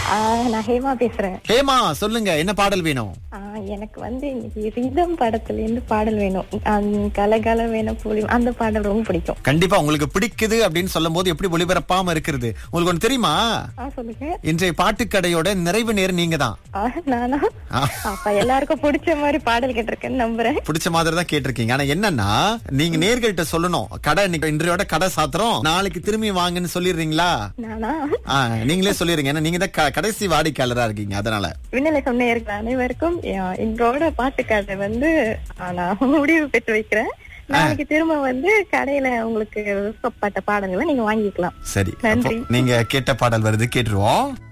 ஆ, நான் ஹேமா பேசுறேன் ஹேமா சொல்லுங்க என்ன பாடல் வேணும் ஆ, எனக்கு வந்து இன்னைக்கு ரிதம் படத்துல இருந்து பாடல் வேணும் அந்த கலகல வேணும் புலி அந்த பாடல் ரொம்ப பிடிக்கும் கண்டிப்பா உங்களுக்கு பிடிக்குது அப்படின்னு சொல்லும் போது எப்படி ஒளிபரப்பாம இருக்கிறது உங்களுக்கு ஒண்ணு தெரியுமா ஆ சொல்லுங்க இன்றைய பாட்டுக்கடையோட நிறைவு நேரம் நீங்க தான் ஆ, நானா ஆ. அப்ப எல்லாருக்கும் பிடிச்ச மாதிரி பாடல் கேட்டிருக்கேன்னு நம்புறேன் பிடிச்ச மாதிரி தான் கேட்டிருக்கீங்க ஆனா என்னன்னா நீங்க நேர்கள்ட்ட சொல்லணும் கடை இன்னைக்கு இன்றையோட கடை சாத்திரம் நாளைக்கு திரும்பி வாங்கன்னு சொல்லிடுறீங்களா நானா ஆ, நீங்களே சொல்லிருங்க ஏன்னா நீங்க தான் க- கடைசி வாடிக்கையாளரா இருக்கீங்க அதனால விண்ணிலை சொன்ன இருக்கிற அனைவருக்கும் எ- எங்களோட பாட்டுக்காரரை வந்து ஆ, நான் முடிவு பெற்று வைக்கிறேன் நாளைக்கு திரும்ப வந்து கடையில உங்களுக்கு விருப்பப்பட்ட பாடல்களை நீங்க வாங்கிக்கலாம் சரி அப்போ நன்றி. நீங்க கேட்ட பாடல் வருது கேட்டுருவோம்